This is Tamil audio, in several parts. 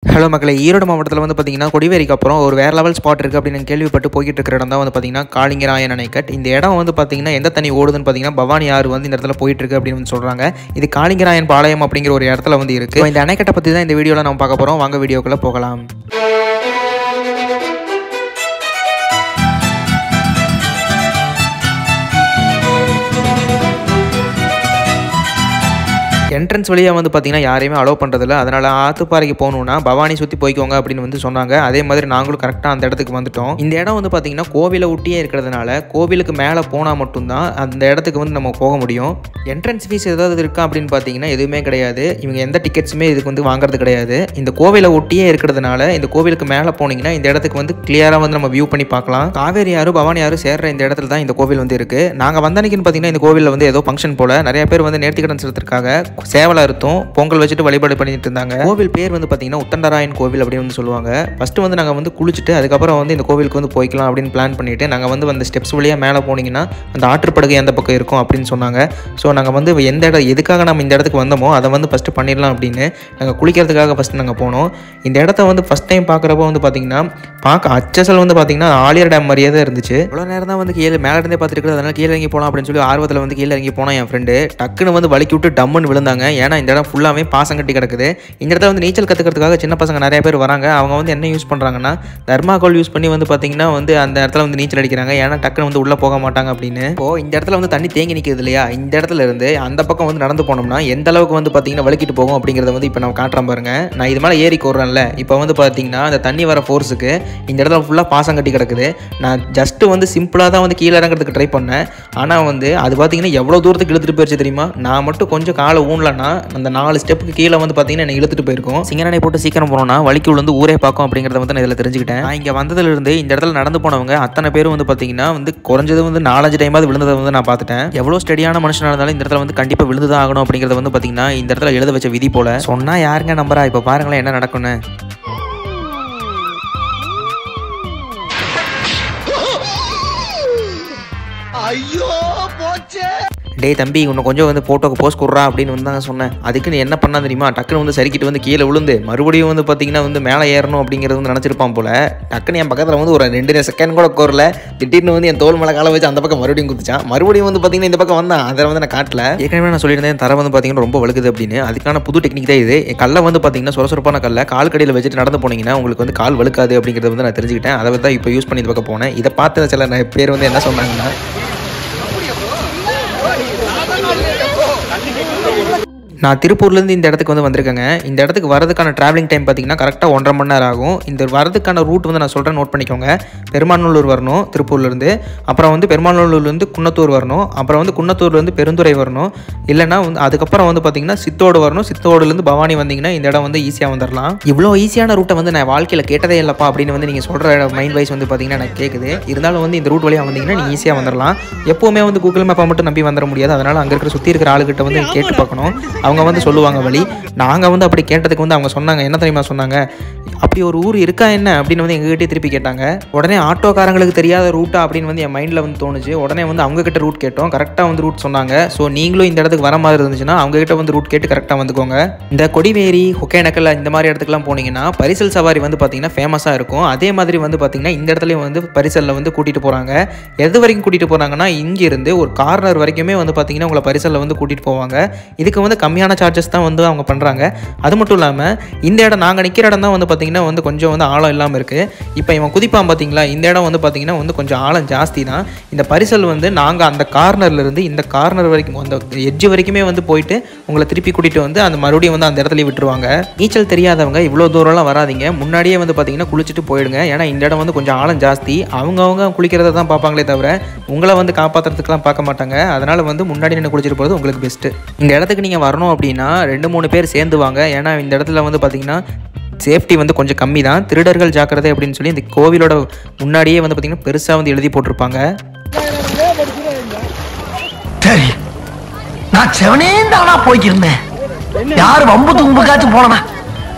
ஹலோ மக்களே ஈரோடு மாவட்டத்தில் வந்து பார்த்தீங்கன்னா கொடிவேரிக்கு அப்புறம் ஒரு வேறு லெவல் ஸ்பாட் இருக்குது அப்படின்னு கேள்விப்பட்டு போய்கிட்டு இருக்கிற இடம் தான் வந்து பார்த்தீங்கன்னா காளிங்கராயன் அணைக்கட் இந்த இடம் வந்து பார்த்தீங்கன்னா எந்த தண்ணி ஓடுதுன்னு பார்த்தீங்கன்னா பவானி ஆறு வந்து இந்த இடத்துல போயிட்டு இருக்கு அப்படின்னு வந்து சொல்கிறாங்க இது காளிங்கராயன் பாளையம் அப்படிங்கிற ஒரு இடத்துல வந்து இருக்குது இந்த அணைக்கட்டை பற்றி தான் இந்த வீடியோவில் நம்ம பார்க்க போகிறோம் வாங்க வீடியோக்குள்ளே போகலாம் என்ட்ரன்ஸ் வழியாக வந்து பார்த்தீங்கன்னா யாரையுமே அலோவ் பண்ணுறதில்ல அதனால் ஆத்துப்பாறைக்கு போகணுன்னா பவானி சுற்றி போய்க்கோங்க அப்படின்னு வந்து சொன்னாங்க அதே மாதிரி நாங்களும் கரெக்டாக அந்த இடத்துக்கு வந்துட்டோம் இந்த இடம் வந்து பார்த்தீங்கன்னா கோவிலை ஒட்டியே இருக்கிறதுனால கோவிலுக்கு மேலே போனால் மட்டும்தான் அந்த இடத்துக்கு வந்து நம்ம போக முடியும் என்ட்ரன்ஸ் ஃபீஸ் ஏதாவது இருக்கா அப்படின்னு பார்த்தீங்கன்னா எதுவுமே கிடையாது இவங்க எந்த டிக்கெட்ஸுமே இதுக்கு வந்து வாங்குறது கிடையாது இந்த கோவிலை ஒட்டியே இருக்கிறதுனால இந்த கோவிலுக்கு மேலே போனீங்கன்னா இந்த இடத்துக்கு வந்து கிளியராக வந்து நம்ம வியூ பண்ணி பார்க்கலாம் காவேரி ஆறு பவானி ஆறு சேர்ற இந்த இடத்துல தான் இந்த கோவில் வந்து இருக்குது நாங்கள் வந்த அன்னைக்குன்னு பார்த்தீங்கன்னா இந்த கோவிலில் வந்து ஏதோ ஃபங்க்ஷன் போல் நிறைய பேர் வந்து நேர்த்திக்கடன் செலுத்துறதுக்காக சேவலை அறுத்தும் பொங்கல் வச்சுட்டு வழிபாடு பண்ணிட்டு இருந்தாங்க கோவில் பேர் வந்து பார்த்தீங்கன்னா உத்தண்டராயன் கோவில் அப்படின்னு வந்து சொல்லுவாங்க ஃபஸ்ட்டு வந்து நாங்கள் வந்து குளிச்சுட்டு அதுக்கப்புறம் வந்து இந்த கோவிலுக்கு வந்து போய்க்கலாம் அப்படின்னு பிளான் பண்ணிட்டு நாங்கள் வந்து அந்த ஸ்டெப்ஸ் வழியாக மேலே போனீங்கன்னா அந்த ஆற்றுப்படுகை எந்த பக்கம் இருக்கும் அப்படின்னு சொன்னாங்க ஸோ நாங்கள் வந்து எந்த இடம் எதுக்காக நம்ம இந்த இடத்துக்கு வந்தோமோ அதை வந்து ஃபஸ்ட்டு பண்ணிடலாம் அப்படின்னு நாங்கள் குளிக்கிறதுக்காக ஃபஸ்ட்டு நாங்கள் போனோம் இந்த இடத்த வந்து ஃபஸ்ட் டைம் பார்க்குறப்போ வந்து பார்த்தீங்கன்னா பார்க்க அச்சசல் வந்து பார்த்தீங்கன்னா ஆலியர் டேம் மாதிரியே தான் இருந்துச்சு இவ்வளோ நேரம் தான் வந்து கீழே மேலே இருந்தே பார்த்துட்டு அதனால கீழே இறங்கி போகலாம் அப்படின்னு சொல்லி ஆர்வத்தில் வந்து கீழே இறங்கி போனால் என் ஃப்ரெண்டு டக்குன்னு வந்து வலிக்கி விட்டு டம்முன்னு விழுந்தாங்க ஏன்னா இந்த இடம் ஃபுல்லாகவே பாசம் கட்டி கிடக்குது இந்த இடத்துல வந்து நீச்சல் கற்றுக்கிறதுக்காக சின்ன பசங்க நிறைய பேர் வராங்க அவங்க வந்து என்ன யூஸ் பண்ணுறாங்கன்னா தர்மாகோல் யூஸ் பண்ணி வந்து பார்த்தீங்கன்னா வந்து அந்த இடத்துல வந்து நீச்சல் அடிக்கிறாங்க ஏன்னா டக்குன்னு வந்து உள்ளே போக மாட்டாங்க அப்படின்னு இப்போ இந்த இடத்துல வந்து தண்ணி தேங்கி நிற்கிறது இல்லையா இந்த இடத்துல இருந்து அந்த பக்கம் வந்து நடந்து போனோம்னா எந்த அளவுக்கு வந்து பார்த்தீங்கன்னா வலிக்கிட்டு போகும் அப்படிங்கிறத வந்து இப்போ நான் காட்டுறேன் பாருங்க நான் இது மேலே ஏறி கோர்றேன்ல இப்போ வந்து பார்த்தீங்கன்னா அந்த தண்ணி வர ஃபோர்ஸுக்கு இந்த இடத்துல ஃபுல்லாக பாசம் கட்டி கிடக்குது நான் ஜஸ்ட்டு வந்து சிம்பிளாக தான் வந்து கீழே இறங்குறதுக்கு ட்ரை பண்ணேன் ஆனால் வந்து அது பார்த்தீங்கன்னா எவ்வளோ தூரத்துக்கு இழுத்துட்டு போயிடுச்சு தெரியுமா நான் மட்டும் கொஞ்சம் காலை ஊனலன்னா அந்த நாலு ஸ்டெப்புக்கு கீழே வந்து பார்த்தீங்கன்னா என்னை இழுத்துட்டு போயிருக்கும் சிங்கரனை போட்டு சீக்கிரம் போனோம்னா வலிக்கு விழுந்து ஊரே பார்க்கும் அப்படிங்கிறத வந்து நான் இதில் தெரிஞ்சுக்கிட்டேன் நான் இங்கே வந்ததுலேருந்து இந்த இடத்துல நடந்து போனவங்க அத்தனை பேரும் வந்து பார்த்தீங்கன்னா வந்து குறைஞ்சது வந்து நாலஞ்சு டைமாவது விழுந்ததை வந்து நான் பார்த்துட்டேன் எவ்வளோ ஸ்டடியான மனுஷனாக இருந்தாலும் இந்த இடத்துல வந்து கண்டிப்பாக விழுந்து தான் ஆகணும் அப்படிங்கிறத வந்து பார்த்தீங்கன்னா இந்த இடத்துல எழுத வச்ச விதி போல சொன்னால் யாருங்க நம்பரா இப்போ பாருங்களேன் என்ன நடக்கும்னு ஐயோ போச்சே டேய் தம்பி உன்னை கொஞ்சம் வந்து ஃபோட்டோக்கு போஸ்ட் கொடுறா அப்படின்னு வந்து தான் சொன்னேன் அதுக்கு நீ என்ன பண்ணா தெரியுமா டக்குன்னு வந்து சரிக்கிட்டு வந்து கீழே விழுந்து மறுபடியும் வந்து பார்த்தீங்கன்னா வந்து மேலே ஏறணும் அப்படிங்கிறது வந்து நினச்சிருப்பான் போல டக்குன்னு என் பக்கத்தில் வந்து ஒரு ரெண்டு செகண்ட் கூட கோரல திடீர்னு வந்து என் தோல் மேலே காலை வச்சு அந்த பக்கம் மறுபடியும் குதிச்சான் மறுபடியும் வந்து பார்த்தீங்கன்னா இந்த பக்கம் வந்தான் அதை வந்து நான் காட்டல ஏற்கனவே நான் சொல்லியிருந்தேன் தர வந்து பார்த்தீங்கன்னா ரொம்ப வழுக்குது அப்படின்னு அதுக்கான புது டெக்னிக் தான் இது என் கல்லை வந்து பார்த்தீங்கன்னா சுரசுரப்பான கல்லை கால் கடையில் வச்சுட்டு நடந்து போனீங்கன்னா உங்களுக்கு வந்து கால் வழுக்காது அப்படிங்கிறத வந்து நான் தெரிஞ்சுக்கிட்டேன் அதை தான் இப்போ யூஸ் பண்ணி இந்த பக்கம் போனேன் இதை பார்த்து சில பேர் வந்து என்ன சொன்னாங்கன்னா நான் திருப்பூர்லேருந்து இந்த இடத்துக்கு வந்து வந்திருக்கேங்க இந்த இடத்துக்கு வரதுக்கான ட்ராவலிங் டைம் பார்த்தீங்கன்னா கரெக்டாக ஒன்றரை மணி நேரம் ஆகும் இந்த வரதுக்கான ரூட் வந்து நான் சொல்கிறேன் நோட் பண்ணிக்கோங்க பெருமாநல்லூர் வரணும் திருப்பூர்லேருந்து அப்புறம் வந்து பெருமாநல்லூர்லேருந்து குன்னத்தூர் வரணும் அப்புறம் வந்து குன்னத்தூர்லேருந்து பெருந்துறை வரணும் இல்லைனா வந்து அதுக்கப்புறம் வந்து பார்த்தீங்கன்னா சித்தோடு வரணும் சித்தோடுலேருந்து பவானி வந்தீங்கன்னா இந்த இடம் வந்து ஈஸியாக வந்துடலாம் இவ்வளோ ஈஸியான ரூட்டை வந்து நான் வாழ்க்கையில் கேட்டதே இல்லைப்பா அப்படின்னு வந்து நீங்கள் சொல்கிற மைண்ட் வைஸ் வந்து பார்த்தீங்கன்னா எனக்கு கேட்குது இருந்தாலும் வந்து இந்த ரூட் வழியாக வந்தீங்கன்னா நீங்கள் ஈஸியாக வந்துடலாம் எப்போவுமே வந்து கூகுள் மேப்பை மட்டும் நம்பி வந்துட முடியாது அதனால் அங்கே இருக்கிற சுற்றி இருக்கிற ஆளுகிட்ட வந்து கேட்டு பார்க்கணும் அவங்க வந்து சொல்லுவாங்க வழி நாங்கள் வந்து அப்படி கேட்டதுக்கு வந்து அவங்க சொன்னாங்க என்ன தெரியுமா சொன்னாங்க அப்படி ஒரு ஊர் இருக்கா என்ன அப்படின்னு வந்து எங்ககிட்டே திருப்பி கேட்டாங்க உடனே ஆட்டோக்காரங்களுக்கு தெரியாத ரூட்டா அப்படின்னு வந்து என் மைண்டில் வந்து தோணுச்சு உடனே வந்து அவங்க கிட்ட ரூட் கேட்டோம் கரெக்டாக வந்து ரூட் சொன்னாங்க ஸோ நீங்களும் இந்த இடத்துக்கு வர மாதிரி இருந்துச்சுன்னா அவங்க கிட்ட வந்து ரூட் கேட்டு கரெக்டாக வந்துக்கோங்க இந்த கொடிவேரி ஒகேனக்கல் இந்த மாதிரி இடத்துக்குலாம் போனீங்கன்னா பரிசல் சவாரி வந்து பார்த்தீங்கன்னா ஃபேமஸாக இருக்கும் அதே மாதிரி வந்து பார்த்தீங்கன்னா இந்த இடத்துலையும் வந்து பரிசலில் வந்து கூட்டிகிட்டு போகிறாங்க எது வரைக்கும் கூட்டிகிட்டு போகிறாங்கன்னா இங்கேருந்து ஒரு கார்னர் வரைக்குமே வந்து பார்த்தீங்கன்னா உங்களை பரிசலில் வந்து கூட்டிகிட்டு போவாங்க இதுக்கு வந்து கம்மியான சார்ஜஸ் தான் வந்து அவங்க பண்ணுறாங்க அது மட்டும் இல்லாமல் இந்த இடம் நாங்கள் நிற்கிற இடம் தான் வந்து பார்த்திங்கன்னா வந்து கொஞ்சம் வந்து ஆழம் இல்லாமல் இருக்குது இப்போ இவன் குதிப்பான் பார்த்தீங்களா இந்த இடம் வந்து பார்த்திங்கன்னா வந்து கொஞ்சம் ஆழம் ஜாஸ்தி தான் இந்த பரிசல் வந்து நாங்கள் அந்த கார்னர்லேருந்து இந்த கார்னர் வரைக்கும் அந்த எட்ஜ் வரைக்குமே வந்து போயிட்டு உங்களை திருப்பி கூட்டிகிட்டு வந்து அந்த மறுபடியும் வந்து அந்த இடத்துலயே விட்டுருவாங்க நீச்சல் தெரியாதவங்க இவ்வளோ தூரம்லாம் வராதீங்க முன்னாடியே வந்து பார்த்தீங்கன்னா குளிச்சுட்டு போயிடுங்க ஏன்னா இந்த இடம் வந்து கொஞ்சம் ஆழம் ஜாஸ்தி அவங்கவுங்க குளிக்கிறத தான் பார்ப்பாங்களே தவிர உங்களை வந்து காப்பாற்றுறதுக்குலாம் பார்க்க மாட்டாங்க அதனால் வந்து முன்னாடி நின்று குளிச்சுட்டு போகிறது உங்களுக்கு பெஸ்ட்டு இந்த இடத்துக்கு நீங்கள் வரணும் அப்படின்னா ரெண்டு மூணு பேர் சேர்ந்து வாங்க ஏன்னா இந்த இடத்துல வந்து பார்த்தீங்கன்னா சேஃப்டி வந்து கொஞ்சம் கம்மி தான் திருடர்கள் ஜாக்கிரதை அப்படின்னு சொல்லி இந்த கோவிலோட முன்னாடியே வந்து பார்த்தீங்கன்னா பெருசாக வந்து எழுதி போட்டிருப்பாங்க சரி நான் செவனே தானா போய்க்கிருந்தேன் யாரு வம்பு தும்புக்காச்சும் போனனா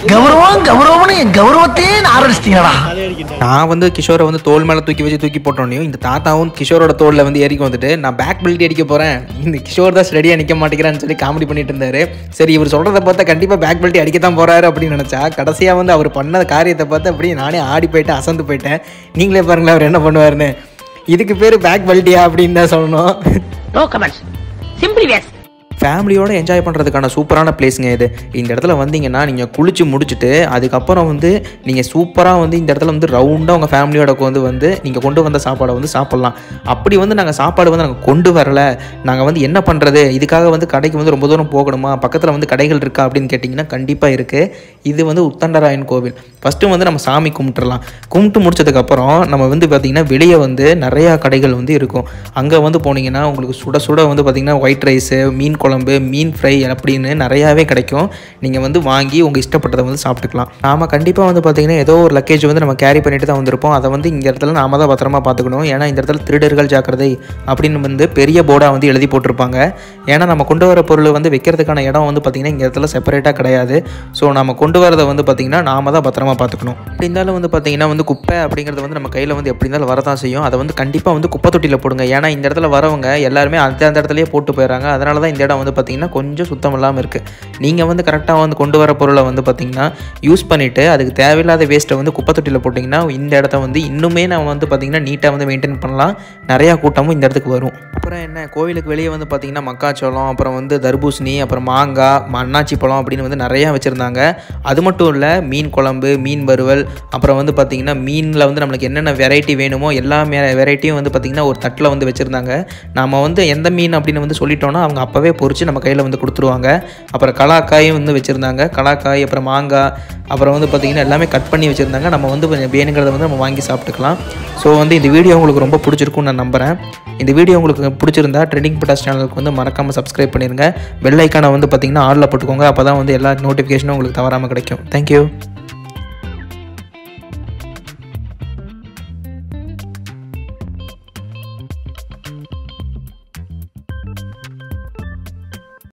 கௌரவம் கௌரவம்னு என் கௌரவத்தையே ஆரம்பிச்சிட்டீங்களா நான் வந்து கிஷோரை வந்து தோல் மேலே தூக்கி வச்சு தூக்கி போட்டோன்னையும் இந்த தாத்தாவும் கிஷோரோட தோலில் வந்து ஏறிக்கு வந்துட்டு நான் பேக் பெல்ட் அடிக்க போகிறேன் இந்த கிஷோர் தான் ரெடியாக நிற்க மாட்டேங்கிறான்னு சொல்லி காமெடி பண்ணிட்டு இருந்தாரு சரி இவர் சொல்கிறத பார்த்தா கண்டிப்பாக பேக் பெல்ட் அடிக்க தான் போகிறாரு அப்படின்னு நினச்சா கடைசியாக வந்து அவர் பண்ண காரியத்தை பார்த்து அப்படியே நானே ஆடி போயிட்டேன் அசந்து போயிட்டேன் நீங்களே பாருங்களேன் அவர் என்ன பண்ணுவாருன்னு இதுக்கு பேர் பேக் பெல்ட்டியா அப்படின்னு தான் சொல்லணும் நோ கமெண்ட்ஸ் சிம்பிளி வேஸ் ஃபேமிலியோட என்ஜாய் பண்ணுறதுக்கான சூப்பரான பிளேஸுங்க இது இந்த இடத்துல வந்தீங்கன்னா நீங்கள் குளிச்சு முடிச்சுட்டு அதுக்கப்புறம் வந்து நீங்கள் சூப்பராக வந்து இந்த இடத்துல வந்து ரவுண்டாக உங்கள் ஃபேமிலியோட வந்து வந்து நீங்கள் கொண்டு வந்த சாப்பாடை வந்து சாப்பிட்லாம் அப்படி வந்து நாங்கள் சாப்பாடு வந்து நாங்கள் கொண்டு வரல நாங்கள் வந்து என்ன பண்ணுறது இதுக்காக வந்து கடைக்கு வந்து ரொம்ப தூரம் போகணுமா பக்கத்தில் வந்து கடைகள் இருக்கா அப்படின்னு கேட்டிங்கன்னா கண்டிப்பாக இருக்குது இது வந்து உத்தண்டராயன் கோவில் ஃபஸ்ட்டு வந்து நம்ம சாமி கும்பிட்டுறலாம் கும்பிட்டு முடிச்சதுக்கப்புறம் நம்ம வந்து பார்த்திங்கன்னா வெளியே வந்து நிறையா கடைகள் வந்து இருக்கும் அங்கே வந்து போனீங்கன்னா உங்களுக்கு சுட சுட வந்து பார்த்திங்கன்னா ஒயிட் ரைஸு மீன் குழம்பு மீன் ஃப்ரை அப்படின்னு நிறையாவே கிடைக்கும் நீங்கள் வந்து வாங்கி உங்கள் இஷ்டப்பட்டதை வந்து சாப்பிட்டுக்கலாம் நாம கண்டிப்பாக வந்து பார்த்திங்கன்னா ஏதோ ஒரு லக்கேஜ் வந்து நம்ம கேரி பண்ணிட்டு தான் வந்திருப்போம் அதை வந்து இங்கே இடத்துல நாம தான் பத்திரமா பார்த்துக்கணும் ஏன்னா இந்த இடத்துல திருடர்கள் ஜாக்கிரதை அப்படின்னு வந்து பெரிய போர்டாக வந்து எழுதி போட்டிருப்பாங்க ஏன்னா நம்ம கொண்டு வர பொருள் வந்து வைக்கிறதுக்கான இடம் வந்து பார்த்திங்கன்னா இங்கே இடத்துல செப்பரேட்டாக கிடையாது ஸோ நம்ம கொண்டு வரதை வந்து பார்த்திங்கன்னா நாம தான் பத்திரமா பார்த்துக்கணும் அப்படி இருந்தாலும் வந்து பார்த்திங்கன்னா வந்து குப்பை அப்படிங்கிறது வந்து நம்ம கையில் வந்து எப்படி இருந்தாலும் வரதான் செய்யும் அதை வந்து கண்டிப்பாக வந்து குப்பை தொட்டியில் போடுங்க ஏன்னா இந்த இடத்துல வரவங்க எல்லாருமே அந்த அந்த இடத்துலயே போட்டு போயிடறாங்க அதனால தான் இந்த இடம் வந்து பார்த்திங்கன்னா கொஞ்சம் சுத்தம் இல்லாமல் இருக்குது நீங்கள் வந்து கரெக்டாக வந்து கொண்டு வர பொருளை வந்து பார்த்திங்கன்னா யூஸ் பண்ணிவிட்டு அதுக்கு தேவையில்லாத வேஸ்ட்டை வந்து குப்பை தொட்டியில் போட்டிங்கன்னா இந்த இடத்த வந்து இன்னுமே நம்ம வந்து பார்த்திங்கன்னா நீட்டாக வந்து மெயின்டைன் பண்ணலாம் நிறையா கூட்டமும் இந்த இடத்துக்கு வரும் அப்புறம் என்ன கோவிலுக்கு வெளியே வந்து பார்த்திங்கன்னா மக்காச்சோளம் அப்புறம் வந்து தர்பூசணி அப்புறம் மாங்காய் ம- அன்னாச்சி பழம் அப்படின்னு வந்து நிறையா வச்சுருந்தாங்க அது மட்டும் இல்லை மீன் குழம்பு மீன் வறுவல் அப்புறம் வந்து பார்த்திங்கன்னா மீனில் வந்து நம்மளுக்கு என்னென்ன வெரைட்டி வேணுமோ எல்லா வெரைட்டியும் வந்து பார்த்திங்கன்னா ஒரு தட்டில் வந்து வச்சுருந்தாங்க நம்ம வந்து எந்த மீன் அப்படின்னு வந்து சொல்லிட்டோம்னா அவங்க அப்போவே பொரிச்சு நம்ம கையில் வந்து கொடுத்துருவாங்க அப்புறம் கலாக்காயும் வந்து வச்சுருந்தாங்க கலாக்காய் அப்புறம் மாங்காய் அப்புறம் வந்து பார்த்திங்கன்னா எல்லாமே கட் பண்ணி வச்சுருந்தாங்க நம்ம வந்து வேணுங்கிறத வந்து நம்ம வாங்கி சாப்பிட்டுக்கலாம் ஸோ வந்து இந்த வீடியோ உங்களுக்கு ரொம்ப பிடிச்சிருக்கும்னு நான் நம்புகிறேன் இந்த வீடியோ உங்களுக்கு பிடிச்சிருந்தா ட்ரெண்டிங் பட்டாஸ் சேனலுக்கு வந்து மறக்காமல் சப்ஸ்கிரைப் பண்ணிடுங்க பெல் ஐக்கானை வந்து பார்த்திங்கன்னா ஆளில் போட்டுக்கோங்க அப்போ தான் வந்து எல்லா நோட்டிஃபிகேஷனும் உங்களுக்கு தவறாமல் கிடைக்கும் தேங்க்யூ